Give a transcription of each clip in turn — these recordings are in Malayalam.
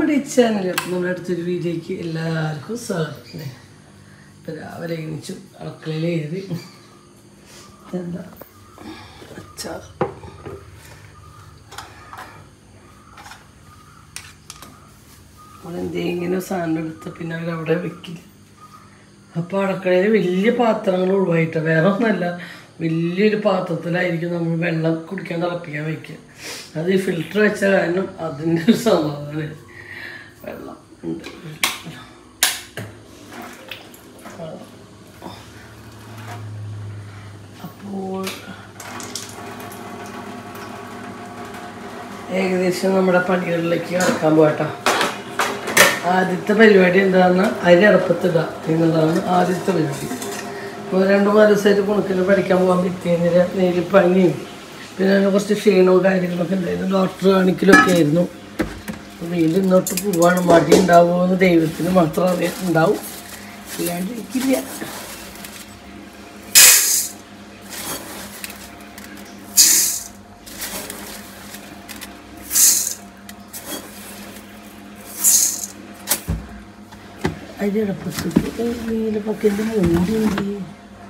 നമ്മുടെ ഈ ചാനൽ നമ്മുടെ അടുത്തൊരു വീഡിയോയ്ക്ക് എല്ലാവർക്കും സ്വാഗതം ഇപ്പം രാവിലെ എണീച്ചു അടുക്കളയിൽ കയറി എന്താ അച്ചാർ നമ്മളെന്തെങ്കിലും സാധനം എടുത്ത പിന്നെ അവരവിടെ വെക്കില്ല അപ്പോൾ അടുക്കളയിൽ വലിയ പാത്രങ്ങൾ ഒഴിവായിട്ടാണ് വേറെ ഒന്നല്ല വലിയൊരു പാത്രത്തിലായിരിക്കും നമ്മൾ വെള്ളം കുടിക്കാൻ തിളപ്പിക്കാൻ വയ്ക്കുക അത് ഈ ഫിൽറ്റർ വെച്ച കാരണം അതിൻ്റെ ഒരു സമാധാനം വെള്ളം ഉണ്ട് അപ്പോൾ ഏകദേശം നമ്മുടെ പണികളിലേക്ക് കടക്കാൻ പോകട്ടോ ആദ്യത്തെ പരിപാടി എന്താണെന്ന് അരി അടപ്പത്തിടുക എന്നുള്ളതാണ് ആദ്യത്തെ പരിപാടി ഇപ്പോൾ രണ്ട് മൂന്ന് ദിവസമായിട്ട് കുണുക്കിൽ പഠിക്കാൻ പോകാൻ പറ്റിയിരുന്നില്ല നേരി പനിയും പിന്നെ അങ്ങനെ കുറച്ച് ക്ഷീണവും കാര്യങ്ങളൊക്കെ ഉണ്ടായിരുന്നു ഡോക്ടർ കാണിക്കലൊക്കെ ആയിരുന്നു അപ്പോൾ വീണ്ടും ഇന്നോട്ട് പോവാണ് മടി ഉണ്ടാവുമോ എന്ന് ദൈവത്തിന് മാത്രം അറിയാം ഉണ്ടാവും ഇല്ലാണ്ടിരിക്കില്ല അരി അടപ്പത്തിട്ട് നീലപ്പൊക്കൻ്റെ മൂടി എന്ത് ചെയ്യും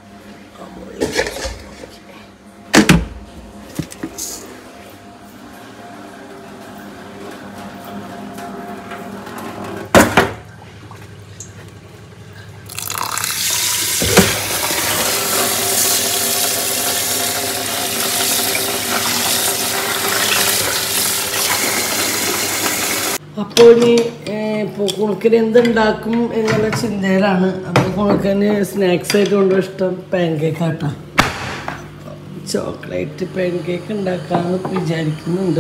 അപ്പോൾ ഇനി ഇപ്പോൾ കുണുക്കിന് എന്തുണ്ടാക്കും എന്നുള്ള ചിന്തയിലാണ് അപ്പോൾ കുണുക്കിന് സ്നാക്സ് ആയിട്ട് കൊണ്ടുപോയി ഇഷ്ടം pancake atta chocolate pancake ഉണ്ടാക്കാമെന്ന് വിചാരിക്കുന്നുണ്ട്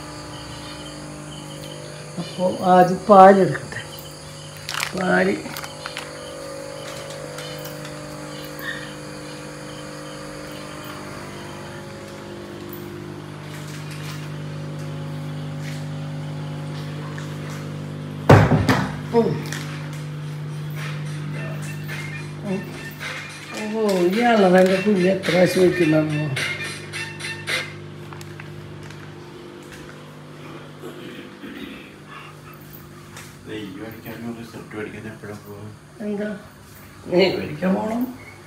അപ്പോൾ ആദ്യം പാലെടുക്കട്ടെ പാല് ഉം. ഉം. ഓ ഇയാളാണ് എൻ്റെ കുഞ്ഞ് എത്ര പ്രാവശ്യം വയ്ക്കുന്നുണ്ടോ നെയ്യ് മേടിക്കാനും റിസൾട്ട് മേടിക്കാൻ എപ്പോഴും പോകും എന്താ നീ മേടിക്കാൻ പോകണം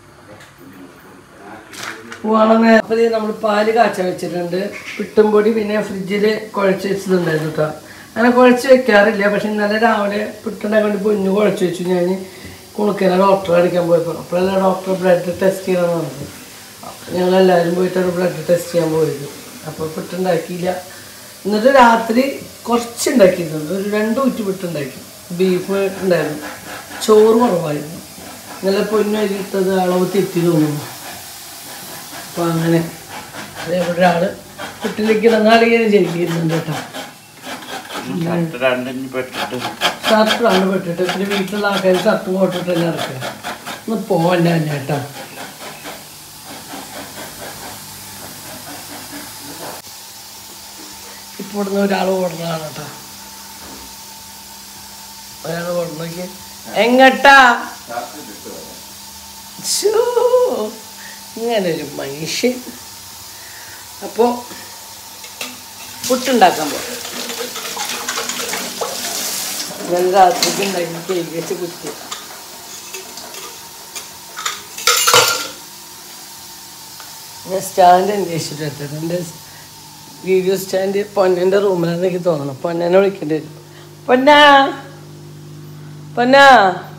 പോകണം അപ്പോൾ നമ്മൾ പാല് കാച്ചാൻ വെച്ചിട്ടുണ്ട് പിട്ടും പൊടി പിന്നെ ഫ്രിഡ്ജിൽ കുഴച്ച് വെച്ചതുണ്ടായിരുന്നു കേട്ടോ അങ്ങനെ കുഴച്ച് വെക്കാറില്ല പക്ഷെ ഇന്നലെ രാവിലെ പിട്ടുണ്ടാക്കി കൊണ്ട് പൊന്നു കുഴച്ച് വെച്ചു ഞാൻ കുണുക്കനെ ഡോക്ടറെ അടിക്കാൻ പോയപ്പോൾ അപ്പോഴല്ല ഡോക്ടർ ബ്ലഡ് ടെസ്റ്റ് ചെയ്യണമെന്ന് പറഞ്ഞത് അപ്പോൾ ഞങ്ങളെല്ലാവരും പോയിട്ടാണ് ബ്ലഡ് ടെസ്റ്റ് ചെയ്യാൻ പോയത് അപ്പോൾ പിട്ടുണ്ടാക്കിയില്ല എന്നിട്ട് രാത്രി കുറച്ച് ഉണ്ടാക്കിയിട്ടുണ്ട് ഒരു രണ്ട് ഊറ്റി പിട്ടുണ്ടാക്കി ബീഫ് ഉണ്ടായിരുന്നു ചോറ് കുറവായിരുന്നു ഇന്നലെ പൊന്നരി ഇട്ടത് അളവ് തെറ്റി തോന്നുന്നു അപ്പോൾ അങ്ങനെ അതേപോലെ ഒരാൾ കുട്ടിലേക്ക് ഇടങ്ങാളിങ്ങനെ ചെയ്തിരുന്നുണ്ട് കേട്ടോ ഷർട്ട് രണ്ടിന് പെട്ടിട്ട് ഷർട്ടാണ് പെട്ടിട്ട് പിന്നെ വീട്ടിലുള്ള ആൾക്കാർ ഷർട്ട് പോട്ടിട്ട് തന്നെ ഇറക്കുക ഒന്ന് പോവല്ല തന്നെ കേട്ടോ ഇപ്പോൾ ഇവിടുന്ന് ഒരാൾ ഓടുന്നതാണ് കേട്ടോ ഒരാൾ ഓടണമെങ്കിൽ എങ്ങട്ടാ ശ്ശോ, ഇങ്ങനൊരു മനുഷ്യൻ അപ്പോൾ പുട്ടുണ്ടാക്കാൻ പോകും ഞാൻ രാത്രിക്ക് ഉണ്ടാക്കി കേക്ക് വെച്ച് കുത്തി ഞാൻ സ്റ്റാൻഡ് അന്വേഷിച്ചിട്ട് എടുത്തത് എൻ്റെ വീഡിയോ സ്റ്റാൻഡ് പൊന്നൻ്റെ റൂമിലാണെന്ന് എനിക്ക് തോന്നണം പൊന്നനെ വിളിക്കേണ്ടി വരും പൊന്നാ പൊന്നാ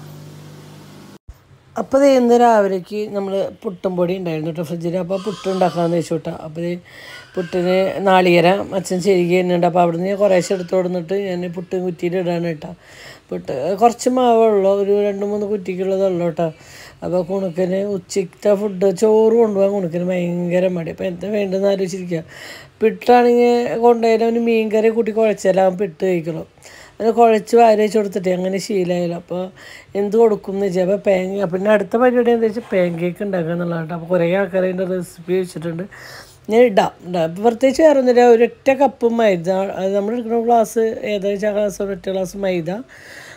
അപ്പോൾ ഇത് ഇന്ന് രാവിലേക്ക് നമ്മൾ പുട്ടും പൊടി ഉണ്ടായിരുന്നു കേട്ടോ ഫ്രിഡ്ജിൽ അപ്പോൾ പുട്ട് ഉണ്ടാക്കാമെന്ന് വെച്ചു കേട്ടോ അപ്പോൾ ഇത് പുട്ടിന് നാളികേരം അച്ഛൻ ചെരുകി തന്നെയുണ്ട് അപ്പോൾ അവിടെ നിന്ന് ഞാൻ കുറേശ്ശെ എടുത്ത് കൊടുന്നിട്ട് ഞാൻ പുട്ട് കുറ്റിയിൽ ഇടാണ് കേട്ടോ പുട്ട് കുറച്ച് മാവുള്ളൂ ഒരു രണ്ട് മൂന്ന് കുറ്റിക്കുള്ളതുള്ളൂ കേട്ടോ അപ്പോൾ കുണുക്കിന് ഉച്ചത്തെ ഫുഡ് ചോറ് കൊണ്ടുപോകാൻ കുണുക്കിന് ഭയങ്കര മടി അപ്പോൾ എന്താ വേണ്ടതെന്ന് ആലോചിച്ചിരിക്കുക പിട്ടാണെങ്കിൽ കൊണ്ടുപോയാലും അവന് മീൻ കറി കൂട്ടി കുഴച്ചാലും അവൻ പിട്ട് കഴിക്കണം അത് കുഴച്ച് വാരി വെച്ച് കൊടുത്തിട്ട് അങ്ങനെ ശീലമായാലും അപ്പോൾ എന്ത് കൊടുക്കും എന്ന് വെച്ചാൽ അപ്പോൾ പാൻ പിന്നെ അടുത്ത പരിപാടി എന്താ വെച്ചാൽ പാൻ കേക്ക് ഉണ്ടാക്കുക എന്നുള്ളതാണ് അപ്പോൾ കുറേ ആൾക്കാർ അതിൻ്റെ റെസിപ്പി വെച്ചിട്ടുണ്ട് ഞാൻ ഇടാം ഇടാം അപ്പോൾ പ്രത്യേകിച്ച് വേറെ ഒന്നുമില്ല ഒരൊറ്റ കപ്പ് മൈദ അത് നമ്മൾ എടുക്കുന്ന ഗ്ലാസ് ഏതാ വെച്ചാൽ ഗ്ലാസ് ഒരൊറ്റ ഗ്ലാസ് മൈദ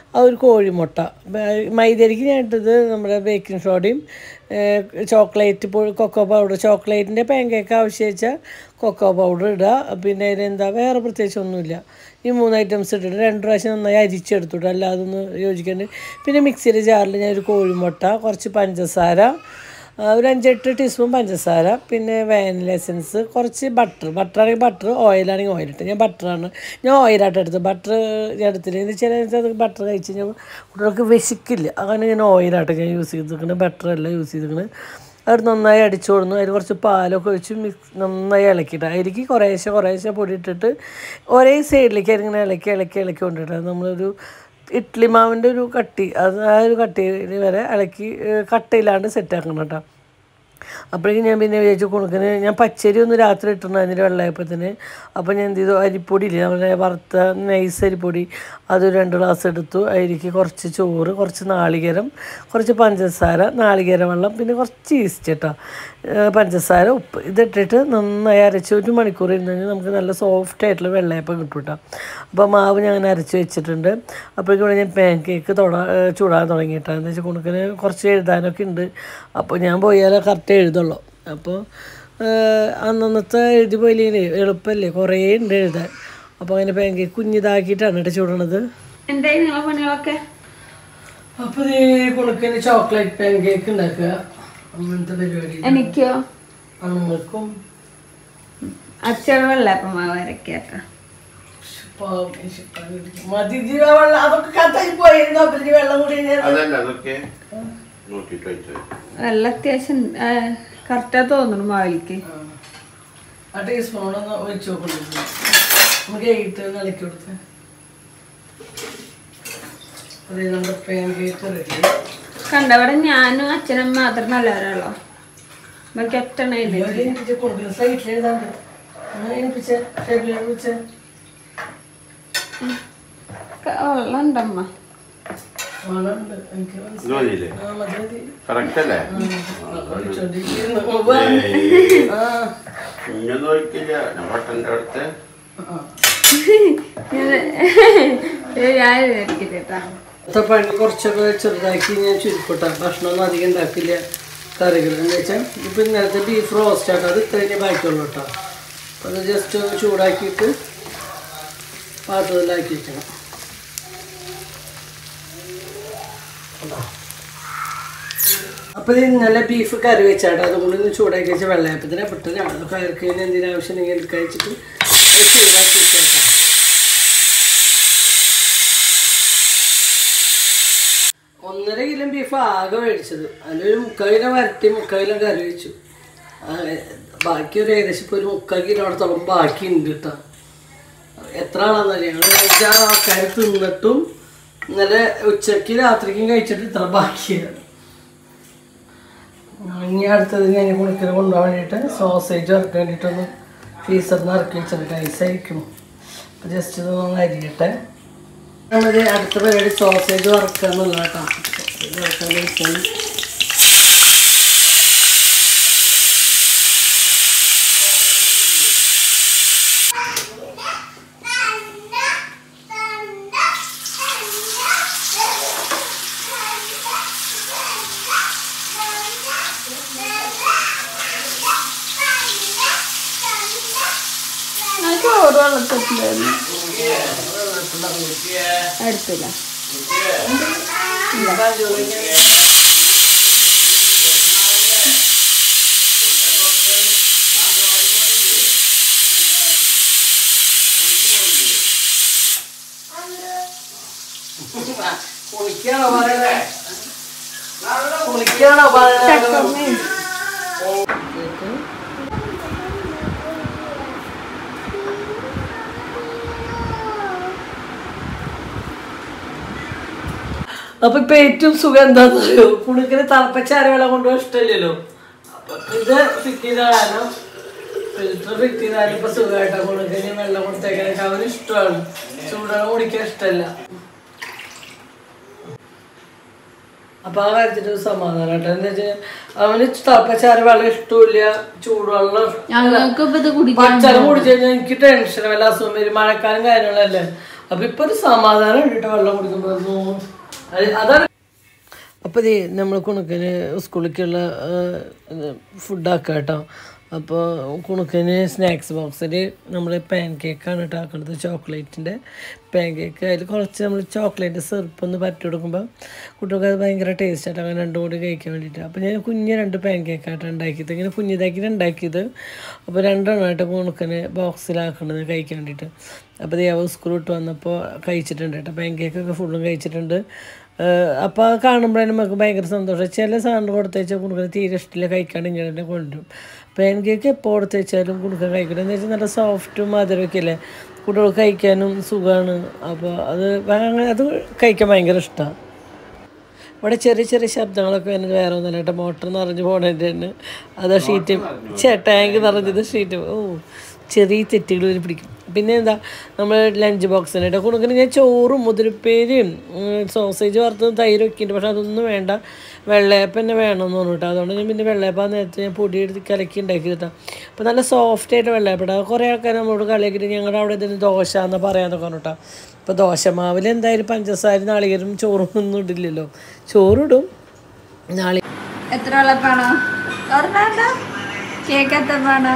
ആ ഒരു കോഴിമുട്ട ബ- മൈദരിക്ക് ഞാൻ ഇട്ടത് നമ്മുടെ ബേക്കിംഗ് സോഡയും ചോക്ലേറ്റ് പൊ കൊക്കോ പൗഡർ ചോക്ലേറ്റിൻ്റെ പാൻകേക്ക് ആവശ്യം വെച്ചാൽ കൊക്കോ പൗഡർ ഇടുക പിന്നെ അതിനെന്താ വേറെ പ്രത്യേകിച്ച് ഒന്നുമില്ല ഈ മൂന്ന് ഐറ്റംസ് ഇട്ടിട്ട് രണ്ട് പ്രാവശ്യം നന്നായി അരിച്ചെടുത്തിട്ട് അല്ലാതെ ഒന്ന് യോജിക്കേണ്ട പിന്നെ മിക്സിയുടെ ജാറിൽ ഞാൻ ഒരു കോഴിമുട്ട കുറച്ച് പഞ്ചസാര ആ, ഒരു അഞ്ചെട്ട് ടീസ്പൂൺ പഞ്ചസാര പിന്നെ വാനില എസൻസ് കുറച്ച് ബട്ടർ ബട്ടർ ആണെങ്കിൽ ബട്ടർ ഓയിലാണെങ്കിൽ ഓയിൽ ഇട്ട് ഞാൻ ബട്ടറാണ് ഞാൻ ഓയിലായിട്ട് എടുത്തത് ബട്ടർ ഞാൻ എടുത്തില്ല എന്ന് വെച്ചാൽ ബട്ടർ കഴിച്ച് കഴിഞ്ഞാൽ കുട്ടികൾക്ക് വിശക്കില്ല അങ്ങനെ ഞാൻ ഓയിലായിട്ട് ഞാൻ യൂസ് ചെയ്തിരിക്കുന്നത് ബട്ടർ അല്ല യൂസ് ചെയ്തിരിക്കുന്നത് അത് നന്നായി അടിച്ചു കൊടുന്നു അതിൽ കുറച്ച് പാലൊക്കെ ഒഴിച്ച് മിക്സ് നന്നായി ഇളക്കിയിട്ട് അതിലേക്ക് കുറേശ്ശെ കുറേശ്ശെ പൊടി ഇട്ടിട്ട് ഒരേ സൈഡിലേക്ക് ഇങ്ങനെ ഇളക്കി ഇളക്കി ഇളക്കി കൊണ്ടിട്ട് നമ്മളൊരു ഇഡ്ഡലി മാവിൻ്റെ ഒരു കട്ടി അത് ആ ഒരു കട്ടിയിൽ വരെ ഇളക്കി ഏഹ് കട്ടയില്ലാണ്ട് സെറ്റാക്കണം കേട്ടോ അപ്പോഴേക്കും ഞാൻ പിന്നെ വിചാരിച്ചു കുണുക്കിന് ഞാൻ പച്ചരി ഒന്ന് രാത്രി ഇട്ടിട്ടുണ്ടായിരുന്നില്ല വെള്ളയപ്പത്തിന് അപ്പോൾ ഞാൻ എന്ത് ചെയ്തു അരിപ്പൊടി ഇല്ലേ നമ്മുടെ വറുത്ത നൈസ് അരിപ്പൊടി അത് രണ്ട് ഗ്ലാസ് എടുത്തു അതിലേക്ക് കുറച്ച് ചോറ് കുറച്ച് നാളികേരം കുറച്ച് പഞ്ചസാര നാളികേര വെള്ളം പിന്നെ കുറച്ച് ഈസ്റ്റ് കേട്ടോ ഏഹ് പഞ്ചസാര ഉപ്പ് ഇതിട്ടിട്ട് നന്നായി അരച്ച് ഒരു മണിക്കൂർ ഇരുന്ന് കഴിഞ്ഞാൽ നമുക്ക് നല്ല സോഫ്റ്റ് ആയിട്ടുള്ള വെള്ളയപ്പം കിട്ടും കേട്ടോ അപ്പോൾ മാവ് ഞാൻ അങ്ങനെ അരച്ച് വെച്ചിട്ടുണ്ട് അപ്പോഴേക്കും ഇവിടെ ഞാൻ പാൻ കേക്ക് തൊട ഏഹ് ചൂടാൻ തുടങ്ങിയിട്ടാണ് എന്ന് വെച്ചാൽ കുണുക്കിന് കുറച്ച് എഴുതാനൊക്കെ ഉണ്ട് അപ്പോൾ ഞാൻ പോയാലേ കറക്റ്റ് എഴുതുള്ളൂ അപ്പോൾ ഏഹ് അന്നന്നത്തെ എഴുതി പോയില്ലേ എളുപ്പമല്ലേ കുറേ ഉണ്ട് എഴുതാൻ അപ്പോൾ അങ്ങനെ പാൻ കേക്ക് കുഞ്ഞിതാക്കിയിട്ടാണ് കേട്ടോ ചൂടണത് എന്തായി നിങ്ങളെ പണികളൊക്കെ അപ്പോൾ ഈ കുണുക്കിന് ചോക്ലേറ്റ് പാൻ കേക്ക് ഉണ്ടാക്കുക അങ്ങനത്തെ പരിപാടി എനിക്കോ അമ്മക്കും അച്ഛൻ വെള്ളപ്പം മാവ് അരക്കാക്ക മതി ജീവ വെള്ളം അതൊക്കെ കത്തായി പോയിരുന്നു അപ്പൊ ഇനി വെള്ളം കൂടി കഴിഞ്ഞാൽ അതല്ല അതൊക്കെ നോക്കിയിട്ട് വെച്ചോ വെള്ളം അത്യാവശ്യം കറക്റ്റാ തോന്നുന്നു മാവിലേക്ക് ആ ടീസ്പൂണൊന്ന് ഒഴിച്ചു നോക്കുന്നു നമുക്ക് എഴുത്ത് കളിക്കി കൊടുത്ത് അതെ നമ്മുടെ പാൻ കേക്ക് റെഡി കണ്ടവിടെ ഞാനും അച്ഛനും മാത്രം നല്ലവരുള്ളൂ ബാക്കി ഒറ്റ കൊടുക്കുന്ന സൈറ്റിൽ എഴുതാണ്ട് അങ്ങനെ എണിപ്പിച്ച ടേബിളിൽ വിളിച്ച വെള്ളം ഉണ്ടമ്മ ആളുണ്ട് എനിക്ക് മനസ്സിലായി. ഇത് മതിയില്ലേ ആ മതി മതി കറക്റ്റ് അല്ലേ ഒഴിച്ചോണ്ടിരിക്കുന്നു. ആ ഇങ്ങൊന്നും ഒഴിക്കില്ല ഞാൻ ബട്ടൻ്റെ അടുത്ത് ആ ഞാൻ ഇരിക്കട്ടെ ഇന്നത്തെ പണി കുറച്ചൊക്കെ ചെറുതാക്കി ഞാൻ ചുരുക്കട്ടെ ഭക്ഷണമൊന്നും അധികം ഉണ്ടാക്കില്ല കറികൾ എന്ന് വെച്ചാൽ ഇപ്പം ഇന്നലത്തെ ബീഫ് റോസ്റ്റ് ആട്ടോ അത് ഇത്രയും ബാക്കിയുള്ളൂ കേട്ടോ അപ്പോൾ അത് ജസ്റ്റ് ഒന്ന് ചൂടാക്കിയിട്ട് പാത്രത്തിലാക്കി വെക്കണം അപ്പോൾ ഇത് ഇന്നലെ ബീഫ് കറി വെച്ചാട്ടോ അതുകൊണ്ട് ഇന്ന് ചൂടാക്കി വെച്ച വെള്ളയപ്പത്തിന് പെട്ടെന്ന് അത് കയറി കഴിഞ്ഞാൽ എന്തെങ്കിലും ആവശ്യമുണ്ടെങ്കിൽ എടുക്കാൻ വെച്ചിട്ട് അത് ചൂടാക്കി വെച്ചേക്കാം ഒന്നര കിലോ ബീഫ് ആകെ മേടിച്ചത് അതിലൊരു മുക്കാൽ കിലോ വരട്ടി മുക്കാൽ കിലോ കറി വെച്ചു ആ, ബാക്കി ഒരു ഏകദേശം ഇപ്പോൾ ഒരു മുക്കാൽ കിലോടത്തോളം ബാക്കി ഉണ്ട് കേട്ടോ എത്ര ആളാന്നറിയാം ഞങ്ങൾ അഞ്ചാറ് ആൾക്കാർ തിന്നിട്ടും ഇന്നലെ ഉച്ചയ്ക്ക് രാത്രിക്കും കഴിച്ചിട്ട് ഇത്ര ബാക്കിയാണ് ഇനി അടുത്തത് ഞാൻ കുളിക്കൽ കൊണ്ടുപോകാൻ വേണ്ടിയിട്ട് സോസേജ് ഇറക്കാൻ വേണ്ടിയിട്ടൊന്ന് ഫീസറിൽ നിന്ന് ഇറക്കി വെച്ചിട്ട് ഐസായിരിക്കും അപ്പോൾ ജസ്റ്റ് ഇതൊന്ന് അരിയട്ടെ നമ്മുടെ അടുത്ത പരിപാടി സോസേജ് വറക്കുക എന്നുള്ള കേട്ടോ ഇത് വറക്കാൻ വെച്ചാൽ ഞാൻ ചോറ് വെള്ളത്തിട്ടുണ്ടായിരുന്നു എടുത്തില്ല കുളിക്കാണോ പറയണേ കുളിക്കാണോ പറയണേ അപ്പൊ ഇപ്പൊ ഏറ്റവും സുഖം എന്താന്ന് അറിയോ പുണിക്കിന് തിളപ്പിച്ചാര വെള്ളം കൊണ്ടുപോകാൻ ഇഷ്ടമില്ലല്ലോ അപ്പൊ ഇത് ഫിറ്റ് ചെയ്ത കാരണം ഫിൽറ്റർ ഫിറ്റ് ചെയ്താലും ഇപ്പൊ സുഖമായിട്ടാ പുണിക്കിന് വെള്ളം കൊടുത്തേക്കാനൊക്കെ അവന് ഇഷ്ടമാണ് ചൂടുവെള്ളം കുടിക്കാൻ ഇഷ്ടമല്ല അപ്പൊ ആ കാര്യത്തിൽ ഒരു സമാധാനം കേട്ടോ എന്താ വെച്ചാൽ അവന് തിളപ്പിച്ചാര വെള്ളം ഇഷ്ടമില്ല ചൂടുവെള്ളം ഞങ്ങൾക്ക് ഇപ്പൊ ഇത് കുടിക്കാൻ പച്ചവെള്ളം കുടിച്ചു കഴിഞ്ഞാൽ എനിക്ക് ടെൻഷൻ വല്ല അസുഖം വരും മഴക്കാലം കാര്യങ്ങളല്ലേ അപ്പൊ ഇപ്പൊ ഒരു സമാധാനം ഉണ്ട് വെള്ളം കുടിക്കുമ്പോ അത് അതാണ് അപ്പോൾ ഇത് നമ്മൾ കുണുക്കന് സ്കൂളിലേക്കുള്ള ഫുഡാക്കാം കേട്ടോ അപ്പോൾ കുണുക്കന് സ്നാക്സ് ബോക്സിൽ നമ്മൾ പാൻ കേക്കാണ് കേട്ടോ ആക്കുന്നത് ചോക്ലേറ്റിൻ്റെ പാൻ കേക്ക് അതിൽ കുറച്ച് നമ്മൾ ചോക്ലേറ്റ് സിറപ്പ് ഒന്ന് പറ്റി കൊടുക്കുമ്പോൾ കുട്ടികൾക്ക് അത് ഭയങ്കര ടേസ്റ്റ് ആയിട്ട് അങ്ങനെ രണ്ടും കൂടി കഴിക്കാൻ വേണ്ടിയിട്ട് അപ്പോൾ ഞാൻ കുഞ്ഞ് രണ്ട് പാൻ കേക്കായിട്ട് ഉണ്ടാക്കിയത് ഇങ്ങനെ കുഞ്ഞിതാക്കിയിട്ട് ഉണ്ടാക്കിയത് അപ്പോൾ രണ്ടെണ്ണമായിട്ട് കുണുക്കന് ബോക്സിലാക്കുന്നത് കഴിക്കാൻ വേണ്ടിയിട്ട് അപ്പോൾ ദേവ സ്കൂൾ വിട്ട് വന്നപ്പോൾ കഴിച്ചിട്ടുണ്ട് കേട്ടോ പാൻ കേക്കൊക്കെ ഫുള്ളും കഴിച്ചിട്ടുണ്ട് അപ്പോൾ അത് കാണുമ്പോഴേ നമുക്ക് ഭയങ്കര സന്തോഷം ചില സാധനം കൊടുത്തു വെച്ചാൽ കൊടുക്കുന്നത് തീരെ ഇഷ്ടമില്ല കഴിക്കാണ്ട് ഇങ്ങനെ തന്നെ കൊണ്ടുവരും പാൻ കേക്ക് എപ്പോൾ കൊടുത്തു വെച്ചാലും കൊടുക്കാൻ കഴിക്കണം എന്ന് വെച്ചാൽ നല്ല സോഫ്റ്റും മധുരമൊക്കെ അല്ലേ കുട്ടികൾക്ക് കഴിക്കാനും സുഖമാണ് അപ്പോൾ അത് ഭയങ്കര- അത് കഴിക്കാൻ ഭയങ്കര ഇഷ്ടമാണ് ഇവിടെ ചെറിയ ചെറിയ ശബ്ദങ്ങളൊക്കെ വരുന്നത് വേറെ ഒന്നുമില്ല കേട്ടോ മോട്ടർ നിറഞ്ഞു പോണതിൻ്റെ തന്നെ അത് ഷീറ്റ് ചേ ടാങ്ക് നിറഞ്ഞത് ഷീറ്റ് ഓ ചെറിയ തെറ്റുകൾ വരെ പിടിക്കും പിന്നെ എന്താ നമ്മൾ ലഞ്ച് ബോക്സിനായിട്ട് കൊടുക്കുന്ന ഞാൻ ചോറും മുതിരപ്പേരും സോസേജ് വറുത്തതും തൈരൊക്കെ ഉണ്ട് പക്ഷെ അതൊന്നും വേണ്ട വെള്ളയപ്പം തന്നെ വേണമെന്ന് തോന്നുന്നു കേട്ടോ അതുകൊണ്ട് ഞാൻ പിന്നെ വെള്ളയപ്പം നേരത്തെ ഞാൻ പൊടി എടുത്ത് കലക്കി ഉണ്ടാക്കി കേട്ടോ അപ്പോൾ നല്ല സോഫ്റ്റ് ആയിട്ട് വെള്ളയപ്പം ഇടാം കുറേ ആൾക്കാർ നമ്മളോട് കളിയാക്കിയിട്ട് ഞങ്ങളുടെ അവിടെ ഇതിന് ദോശ എന്ന് പറയാന്നൊക്കെ പറഞ്ഞു കേട്ടോ ഇപ്പോൾ ദോശമാവിൽ എന്തായാലും പഞ്ചസാര നാളികേരം ചോറും ഒന്നും ഇടില്ലല്ലോ ചോറിടും നാളി എത്ര വെള്ളപ്പാണോ പറഞ്ഞാണ്ട കേക്ക് എത്ര പാണോ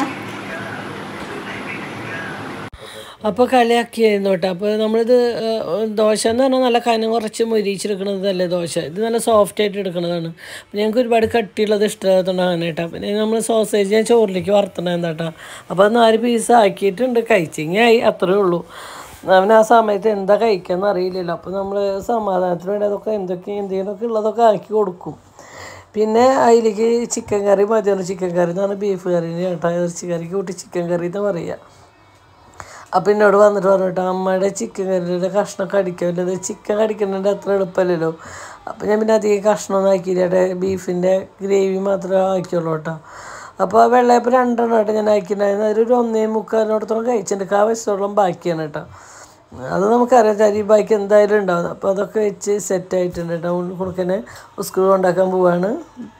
അപ്പോൾ കളിയാക്കിയായിരുന്നു കേട്ടോ അപ്പോൾ നമ്മളിത് ഏഹ്, ദോശ എന്ന് പറഞ്ഞാൽ നല്ല കനം കുറച്ച് മൊരിച്ചെടുക്കണതല്ലേ ദോശ ഇത് നല്ല സോഫ്റ്റ് ആയിട്ട് എടുക്കണതാണ് അപ്പോൾ ഞങ്ങൾക്ക് ഒരുപാട് കട്ടിയുള്ളത് ഇഷ്ടമായതുകൊണ്ട് അങ്ങനെ കേട്ടോ പിന്നെ നമ്മൾ സോസേജ് ഞാൻ ചോറിലേക്ക് വറുത്തണ എന്താട്ടാ അപ്പോൾ അത് നാല് പീസ് ആക്കിയിട്ടുണ്ട് കഴിച്ചെങ്കിൽ ആയി അത്രേ ഉള്ളൂ അവൻ ആ സമയത്ത് എന്താ കഴിക്കാന്ന് അറിയില്ലല്ലോ അപ്പോൾ നമ്മൾ സമാധാനത്തിന് വേണ്ടി അതൊക്കെ എന്തൊക്കെ എന്തെങ്കിലുമൊക്കെ ഉള്ളതൊക്കെ ആക്കി കൊടുക്കും പിന്നെ അതിലേക്ക് ചിക്കൻ കറി മതിയാണ് ചിക്കൻ കറി എന്ന് പറഞ്ഞാൽ ബീഫ് കറിന് കേട്ടോ ഇറച്ചി കറിക്ക് കൂട്ടി ചിക്കൻ കറി എന്ന് പറയുക അപ്പം എന്നോട് വന്നിട്ട് പറഞ്ഞിട്ട് അമ്മയുടെ ചിക്കൻ കറിയുടെ കഷ്ണം കടിക്കില്ലത് ചിക്കൻ കടിക്കുന്നതിൻ്റെ അത്ര എളുപ്പമല്ലല്ലോ അപ്പം ഞാൻ പിന്നെ അധികം കഷ്ണമൊന്നും ആക്കിയില്ല ബീഫിൻ്റെ ഗ്രേവി മാത്രമേ ആക്കിയുള്ളൂ കേട്ടോ അപ്പോൾ വെള്ളയപ്പം രണ്ടെണ്ണം കേട്ടോ ഞാൻ ആക്കിയിട്ടുണ്ടായിരുന്നു അതിലൊരു ഒന്നേ മുക്കാലിനോടത്തോളം കഴിച്ചിട്ടുണ്ട് ആ വശത്തോളം ബാക്കിയാണ് കേട്ടോ അത് നമുക്കറിയാം തരി ബാക്കി എന്തായാലും ഉണ്ടാവും അപ്പോൾ അതൊക്കെ വെച്ച് സെറ്റ് ആയിട്ടുണ്ട് കേട്ടോ കൊടുക്കനെ സ്കൂൾ ഉണ്ടാക്കാൻ പോവാണ്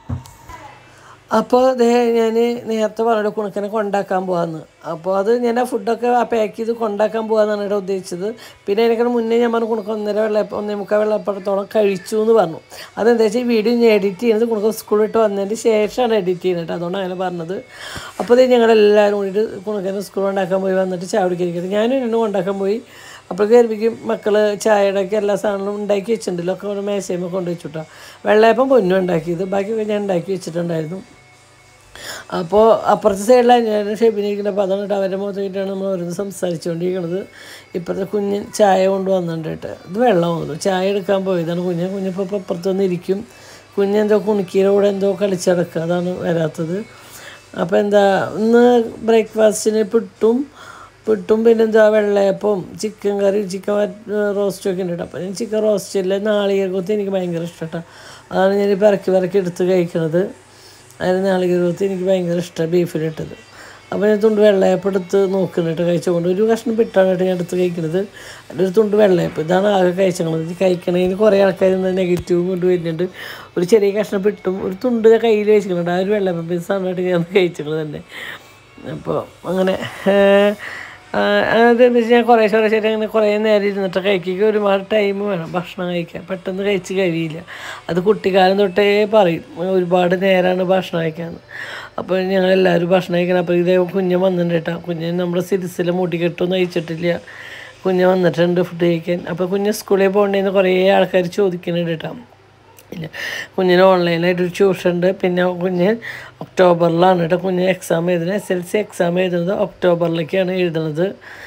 അപ്പോൾ ദേ ഞാൻ നേരത്തെ പറഞ്ഞ കുണുക്കനെ കൊണ്ടാക്കാൻ പോകാമെന്ന് അപ്പോൾ അത് ഞാൻ ആ ഫുഡൊക്കെ ആ പാക്ക് ചെയ്ത് കൊണ്ടാക്കാൻ പോകാമെന്നാണ് ഇവിടെ ഉദ്ദേശിച്ചത് പിന്നെ എനിക്കത് മുന്നേ ഞാൻ പറഞ്ഞു കുണുക്ക ഒന്നര വെള്ള ഒന്നേ മുക്കാൽ വെള്ളപ്പടത്തോളം കഴിച്ചു എന്ന് പറഞ്ഞു അതെന്താ വെച്ചാൽ ഈ വീഡിയോ ഞാൻ എഡിറ്റ് ചെയ്യുന്നത് കുണുക്ക സ്കൂളിൽ വിട്ട് വന്നതിന് ശേഷമാണ് എഡിറ്റ് ചെയ്യുന്നത് കേട്ടോ അതുകൊണ്ടാണ് അങ്ങനെ പറഞ്ഞത് അപ്പോൾ ഇത് ഞങ്ങളെല്ലാവരും കൂടിയിട്ട് കുണുക്കനെ സ്കൂൾ ഉണ്ടാക്കാൻ പോയി വന്നിട്ട് ചായ കുടിക്കുന്നത് ഞാനും എന്നെ കൊണ്ടാക്കാൻ പോയി അപ്പോൾ കയറിപ്പിക്കും മക്കൾ ചായയുടെ ഒക്കെ എല്ലാ സാധനങ്ങളും ഉണ്ടാക്കി വെച്ചിട്ടുണ്ടല്ലോ ഒക്കെ അവിടെ മേശയുമ്പോൾ കൊണ്ട് വെച്ചിട്ടാ വെള്ളയപ്പം പൊന്നും ഉണ്ടാക്കിയത് ബാക്കിയൊക്കെ ഞാൻ ഉണ്ടാക്കി വെച്ചിട്ടുണ്ടായിരുന്നു അപ്പോൾ അപ്പുറത്തെ സൈഡിലാണ് ഞാൻ ഷെബിനിരിക്കുന്നത് അപ്പോൾ അതാണ് കേട്ടോ അവരുടെ മുഖത്തേക്കാണ് നമ്മൾ ഓരോന്ന് സംസാരിച്ചുകൊണ്ടിരിക്കുന്നത് ഇപ്പുറത്തെ കുഞ്ഞ് ചായ കൊണ്ടുവന്നിട്ടുണ്ട് കേട്ടോ ഇത് വെള്ളം വന്നു ചായ എടുക്കാൻ പോയതാണ് കുഞ്ഞ് കുഞ്ഞിപ്പോൾ ഇപ്പോൾ അപ്പുറത്ത് വന്നിരിക്കും കുഞ്ഞെന്തോ കുണിക്കീരെ കൂടെ എന്തോ കളിച്ചടക്കുക അതാണ് വരാത്തത് അപ്പോൾ എന്താ ഇന്ന് ബ്രേക്ക്ഫാസ്റ്റിന് പുട്ടും പുട്ടും പിന്നെന്താ വെള്ളയപ്പം ചിക്കൻ കറി ചിക്കൻ റോസ്റ്റും ഒക്കെ ഉണ്ട് കേട്ടോ അപ്പോൾ ഞാൻ ചിക്കൻ റോസ്റ്റ് ഇല്ല നാളികേരക്കൊത്തി എനിക്ക് ഭയങ്കര ഇഷ്ടം കേട്ടോ അതാണ് ഞാൻ പിറക്കി പിറക്കി എടുത്ത് കഴിക്കണത് അതിന് നാളികേരത്തി എനിക്ക് ഭയങ്കര ഇഷ്ടമാണ് ബീഫിലിട്ടത് അപ്പോൾ ഞാൻ തുണ്ട് വെള്ളയപ്പം എടുത്ത് നോക്കുന്നുണ്ട് കഴിച്ചുകൊണ്ട് ഒരു കഷ്ണം പിട്ടാണ് കേട്ടോ ഞാൻ എടുത്ത് കഴിക്കുന്നത് അതിലൊരു തുണ്ട് വെള്ളയപ്പം ഇതാണ് ആകെ കഴിച്ചത് ഇത് കഴിക്കണതിന് കുറേ ആൾക്കാർ നെഗറ്റീവ് കൊണ്ട് വരുന്നുണ്ട് ഒരു ചെറിയ കഷ്ണം പിട്ടും ഒരു തുണ്ട് കയ്യിൽ വെച്ചിട്ടുണ്ട് ആ ഒരു വെള്ളയപ്പം പീസാണ് കേട്ടോ ഞാൻ കഴിച്ചത് തന്നെ അപ്പോൾ അങ്ങനെ അതെന്ന് വെച്ചാൽ ഞാൻ കുറേ കുറേ ശരി അങ്ങനെ കുറേ നേരം ഇരുന്നിട്ട് കഴിക്കുക ഒരുപാട് ടൈം വേണം ഭക്ഷണം കഴിക്കാൻ പെട്ടെന്ന് കഴിച്ച് കഴിയില്ല അത് കുട്ടിക്കാലം തൊട്ടേ പറയും ഒരുപാട് നേരമാണ് ഭക്ഷണം കഴിക്കാൻ അപ്പോൾ ഞങ്ങളെല്ലാവരും ഭക്ഷണം കഴിക്കണം അപ്പോൾ ഇതേ കുഞ്ഞ് വന്നിട്ടുണ്ട് കേട്ടോ കുഞ്ഞ് നമ്മുടെ സിരിസിൽ മുടികെട്ടൊന്നും അയച്ചിട്ടില്ല കുഞ്ഞ് വന്നിട്ടുണ്ട് ഫുഡ് കഴിക്കാൻ അപ്പോൾ കുഞ്ഞ് സ്കൂളിൽ പോകേണ്ടതെന്ന് കുറേ ആൾക്കാർ ചോദിക്കുന്നുണ്ട് കേട്ടോ ഇല്ല കുഞ്ഞിന് ഓൺലൈനായിട്ട് ഒരു ട്യൂഷൻ ഉണ്ട് പിന്നെ കുഞ്ഞ് ഒക്ടോബറിലാണ് കേട്ടോ കുഞ്ഞ് എക്സാം എഴുതുന്നത് എസ് എൽ സി എക്സാം എഴുതുന്നത് ഒക്ടോബറിലേക്കാണ് എഴുതുന്നത്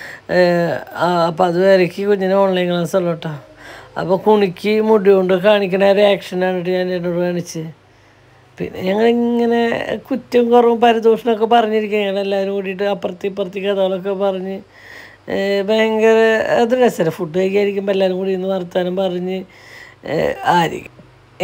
അപ്പോൾ അതുവരേക്ക് കുഞ്ഞിന് ഓൺലൈൻ ക്ലാസ് ഉള്ളൂ കേട്ടോ അപ്പോൾ കുണിക്ക് മുടി കൊണ്ട് കാണിക്കുന്ന റിയാക്ഷനാണ് കേട്ടോ ഞാൻ എന്നോട് കാണിച്ച് പിന്നെ ഞങ്ങളിങ്ങനെ കുറ്റം കുറവും പരദൂഷണമൊക്കെ പറഞ്ഞിരിക്കുക ഞങ്ങളെല്ലാവരും കൂടിയിട്ട് അപ്പുറത്തി ഇപ്പുറത്തി കഥകളൊക്കെ പറഞ്ഞ് ഏഹ് ഭയങ്കര അത് രസമല്ല ഫുഡ് കഴിക്കാതിരിക്കുമ്പോൾ എല്ലാവരും കൂടി ഇന്ന് വർത്താനം പറഞ്ഞ് ഏഹ് ആയിരിക്കും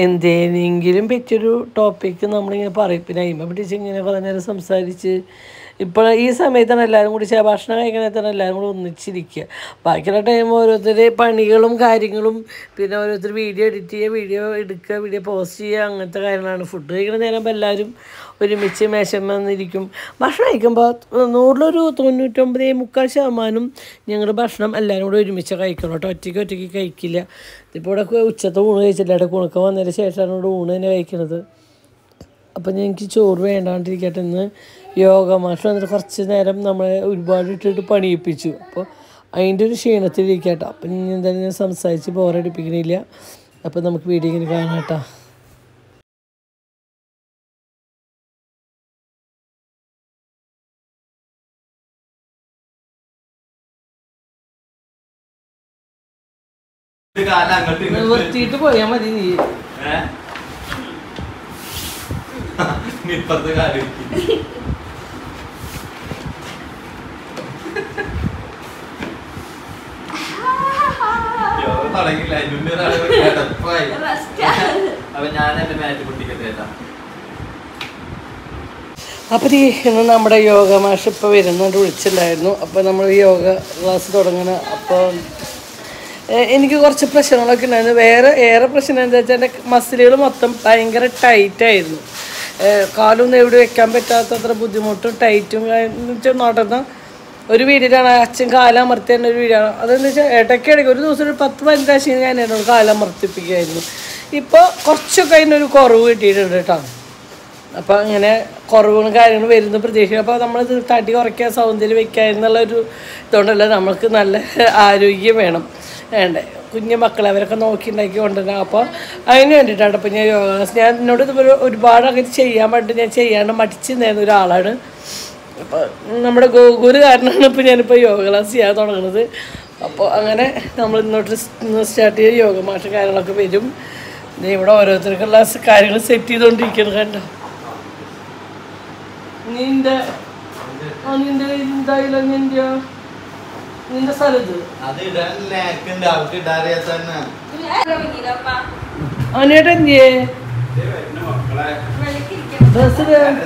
എന്തേനെങ്കിലും പറ്റിയൊരു ടോപ്പിക്ക് നമ്മളിങ്ങനെ പറയും പിന്നെ അയിമ പിടിച്ച് ഇങ്ങനെ കുറേ നേരം സംസാരിച്ച് ഇപ്പോൾ ഈ സമയത്താണ് എല്ലാവരും കൂടി ചെ- ഭക്ഷണം കഴിക്കുന്നതാണ് എല്ലാവരും കൂടി ഒന്നിച്ചിരിക്കുക ബാക്കിയുള്ള ടൈം ഓരോരുത്തർ പണികളും കാര്യങ്ങളും പിന്നെ ഓരോരുത്തർ വീഡിയോ എഡിറ്റ് ചെയ്യുക വീഡിയോ എടുക്കുക വീഡിയോ പോസ്റ്റ് ചെയ്യുക അങ്ങനത്തെ കാര്യങ്ങളാണ് ഫുഡ് കഴിക്കുന്ന നേരം എല്ലാവരും ഒരുമിച്ച് മേശമ്മ വന്നിരിക്കും ഭക്ഷണം കഴിക്കുമ്പോൾ നൂറിലൊരു തൊണ്ണൂറ്റൊമ്പത് മുക്കാൽ ശതമാനം ഞങ്ങൾ ഭക്ഷണം എല്ലാവരും കൂടെ ഒരുമിച്ച് കഴിക്കണം കേട്ടോ ഒറ്റയ്ക്ക് ഒറ്റയ്ക്ക് കഴിക്കില്ല ഇപ്പോൾ ഇവിടെ ഉച്ചത്തെ ഊണ് കഴിച്ചില്ല ഇവിടെ കുണുക്ക വന്നതിന് ശേഷമാണ് ഇവിടെ ഊണ് തന്നെ കഴിക്കുന്നത് അപ്പം എനിക്ക് ചോറ് വേണ്ടാണ്ടിരിക്കട്ടെ ഇന്ന് യോഗ മാഷ് വന്നിട്ട് കുറച്ച് നേരം നമ്മളെ ഒരുപാട് ഇട്ടിട്ട് പണിയിപ്പിച്ചു അപ്പോൾ അതിൻ്റെ ഒരു ക്ഷീണത്തിലിരിക്കട്ടോ അപ്പം ഇനി എന്തായാലും ഞാൻ സംസാരിച്ച് ബോറടിപ്പിക്കണില്ല അപ്പം നമുക്ക് വീഡിയോ ഇങ്ങനെ കാണാം കേട്ടോ ഇത് കാലം അങ്ങോട്ട് ഇങ്ങോട്ട് നിർത്തിയിട്ട് പോയാൽ മതി നീ ഏ? നീ ഇപ്പുറത്തെ കാലം ഇരിക്ക്. യോഗ തുടങ്ങിയില്ല അതിന്റെ മുന്നേ ഒരാള് കിടപ്പായി. അപ്പൊ ഞാൻ എന്റെ മാറ്റ് പൊട്ടിക്കട്ടെ ഏട്ടാ അപ്പോൾ ഈ ഇന്ന് നമ്മുടെ യോഗ മാഷ് ഇപ്പോൾ വരുന്നുണ്ട് വിളിച്ചിട്ടുണ്ടായിരുന്നു അപ്പോൾ നമ്മൾ യോഗ ക്ലാസ് തുടങ്ങണം അപ്പോൾ ഏഹ്, എനിക്ക് കുറച്ച് പ്രശ്നങ്ങളൊക്കെ ഉണ്ടായിരുന്നു വേറെ ഏറെ പ്രശ്നം എന്താ വെച്ചാൽ എൻ്റെ മസിലുകൾ മൊത്തം ഭയങ്കര ടൈറ്റായിരുന്നു കാലൊന്നും എവിടെ വെക്കാൻ പറ്റാത്തത്ര ബുദ്ധിമുട്ടും ടൈറ്റും വെച്ചാൽ നടന്ന ഒരു വീഡിയോയിലാണ് അച്ഛൻ കാലമർത്തി തന്നെ ഒരു വീഡിയോ ആണ് അതെന്ന് വെച്ചാൽ ഇടയ്ക്കിടയ്ക്ക് ഒരു ദിവസം ഒരു പത്ത് പതിനഞ്ച് പ്രാവശ്യം ഞാൻ എന്നോട് കാലമർത്തിപ്പിക്കുകയായിരുന്നു ഇപ്പോൾ കുറച്ചൊക്കെ അതിനൊരു കുറവ് കിട്ടിയിട്ടുണ്ട് കേട്ടോ അപ്പോൾ അങ്ങനെ കുറവുകളും കാര്യങ്ങളും വരുന്ന പ്രതീക്ഷിക്കും അപ്പോൾ നമ്മൾ തടി കുറയ്ക്കുക സൗന്ദര്യം വെക്കുക എന്നുള്ള ഒരു ഇതുകൊണ്ടല്ല നമ്മൾക്ക് നല്ല ആരോഗ്യം വേണം വേണ്ടേ കുഞ്ഞു മക്കളെ അവരൊക്കെ നോക്കി ഉണ്ടാക്കി കൊണ്ടുവരണം അപ്പോൾ അതിന് വേണ്ടിയിട്ടാണ് അപ്പോൾ ഞാൻ യോഗ ക്ലാസ് ഞാൻ എന്നോട് ഇതുപോലെ ഒരുപാട് അങ്ങനെ ചെയ്യാൻ വേണ്ടി ഞാൻ ചെയ്യാണ്ട് മടിച്ച് നേരുന്ന ഒരാളാണ് അപ്പോൾ നമ്മുടെ ഗോകുല് കാരണമാണ് ഇപ്പോൾ ഞാനിപ്പോൾ യോഗ ക്ലാസ് ചെയ്യാൻ തുടങ്ങുന്നത് അപ്പോൾ അങ്ങനെ നമ്മൾ ഇന്നോട്ട് ഇന്ന് സ്റ്റാർട്ട് ചെയ്ത യോഗ മാഷ കാര്യങ്ങളൊക്കെ വരും ദേ ഇവിടെ ഓരോരുത്തർക്കുള്ള കാര്യങ്ങൾ സെറ്റ് ചെയ്തുകൊണ്ടിരിക്കുന്നത് കണ്ടോ നിന്റെ ആ നിന്റെ എന്തായാലും നിന്റെ നിന്റെ സ്ഥലത്ത് അത് ഇടാൻ ലാക്കുണ്ട് അവർക്ക് ഇടാറിയാ തന്നെ അവനേട്ടാ എന്തിയേ മക്കളെ ഡ്രസ്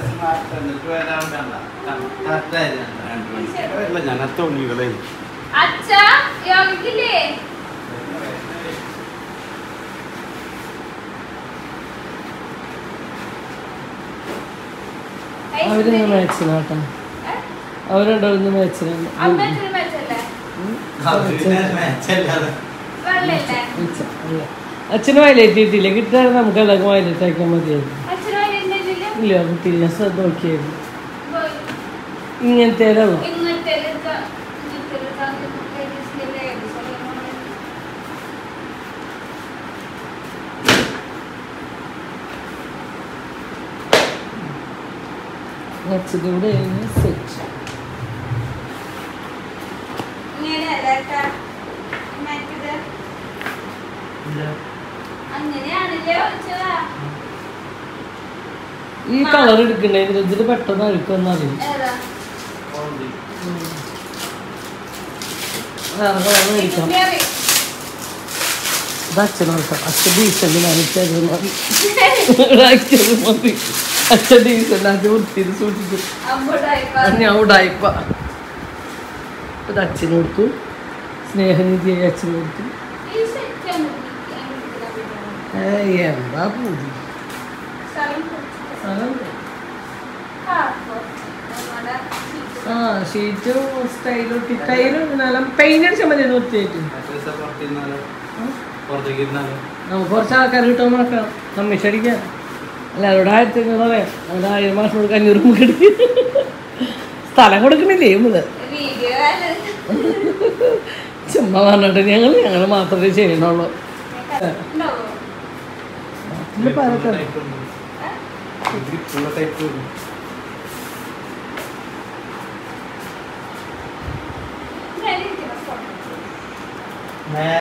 ഞാൻ തോന്നികളെ അച്ഛ യോഗക്കില്ലേ അവരിന്ന് മാച്ചിനാട്ടാ അവരുണ്ടോ മാച്ചിനാണ് അമ്മ എത്ര മെച്ചല്ലേ മാച്ചല്ലാതെ വെള്ളല്ലേ അച്ഛന് വയലേറ്റ് കിട്ടിയില്ല കിട്ടാതെ നമുക്ക് എല്ലാവർക്കും വയലേറ്റ് ആക്കിയാൽ മതിയായിരുന്നു അച്ഛനും അതിന്റെ ഇല്ല കിട്ടിയില്ല ഞാൻ ശ്രദ്ധ നോക്കിയായിരുന്നു ഇങ്ങനത്തെ ഉള്ളു ഇങ്ങനത്തെ അച്ഛൻ്റെ കൂടെ സെറ്റ് അങ്ങനെയാണല്ലേ വെച്ചതാ ഈ കളർ എടുക്കണ്ടേ ഇതിൽ പെട്ടെന്ന് അഴുക്കൊന്നറിയും ഏതാ വേറെ കളർ മേടിക്കാം വേറെ. ഇത് അച്ഛനോട്ടോ അച്ഛൻ ഡീസൻ്റ് കാണിച്ചത് മതി അച്ഛൻ മതി അച്ഛൻ ഡീസൻ്റ് അത് വൃത്തിയിൽ സൂക്ഷിച്ചു അമ്പുണ്ടായിപ്പോ ഞാൻ ഉടായിപ്പ ഇത് അച്ഛന് കൊടുത്തു സ്നേഹനിധിയായി അച്ഛന് കൊടുത്തു ഈ സെറ്റ് ആണ് ഏയ് എന്താ പൂതി സ്ഥലം കൊടുത്തു. സ്ഥലം ആ, അപ്പൊ നമ്മുടെ സീറ്റ്. ആ ഷീറ്റ് സ്റ്റൈലൊട്ടി ടൈല് നല്ല പെയിന്റ് അടിച്ചാൽ മതി വൃത്തിയായിട്ട് പുറത്തേക്ക് ഇരുന്നാലോ നമുക്ക് കുറച്ച് ആൾക്കാർ കിട്ടാൻ നോക്കാം കമ്മീഷടിക്കാം എല്ലാവരോടും ആയിരത്തി അഞ്ഞൂറ് പറയാം അവിടെ ആയിരം മാസം കൊടുക്കാൻ അഞ്ഞൂറ് നമുക്ക് എടുക്കും സ്ഥലം കൊടുക്കണില്ലേ നമ്മള് വീഡിയോ ആണ്. ചുമ്മാ പറഞ്ഞിട്ട് ഞങ്ങൾ ഞങ്ങൾ മാത്രമേ ചെയ്യണുള്ളൂ ഉണ്ടാവോ? ഇതില് പലതരം ടൈപ്പ് ഉണ്ട് ഗ്രിപ്പുള്ള ടൈപ്പ് ഞാൻ ഇരിക്കുന്ന ഫോട്ടോ. നേ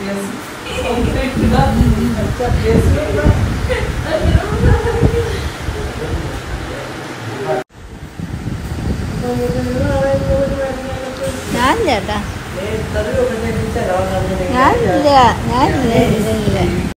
ഞാൻ ചേട്ടാ എത്ര രൂപ ചെലവാക്കാൻ ഞാനില്ല ഞാനില്ല ഇല്ല ഇല്ല